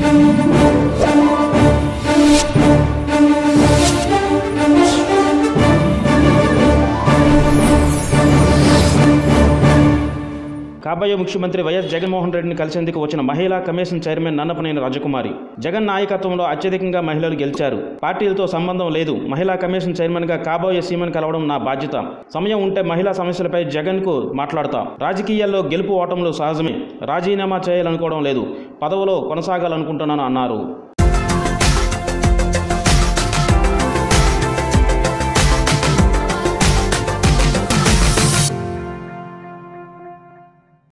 కాబోయే ముఖ్యమంత్రి వైఎస్ జగన్మోహన్ రెడ్డిని కలిసేందుకు వచ్చిన మహిళా కమిషన్ చైర్మన్ నన్నపనేని రాజకుమారి జగన్ నాయకత్వంలో అత్యధికంగా మహిళలు గెలిచారు పార్టీలతో సంబంధం లేదు మహిళా కమిషన్ చైర్మన్గా కాబోయే సీమను కలవడం నా బాధ్యత సమయం ఉంటే మహిళా సమస్యలపై జగన్కు మాట్లాడతా రాజకీయాల్లో గెలుపు ఓటములు సహజమే రాజీనామా చేయాలనుకోవడం లేదు పదవిలో కొనసాగాలనుకుంటున్నాను అన్నారు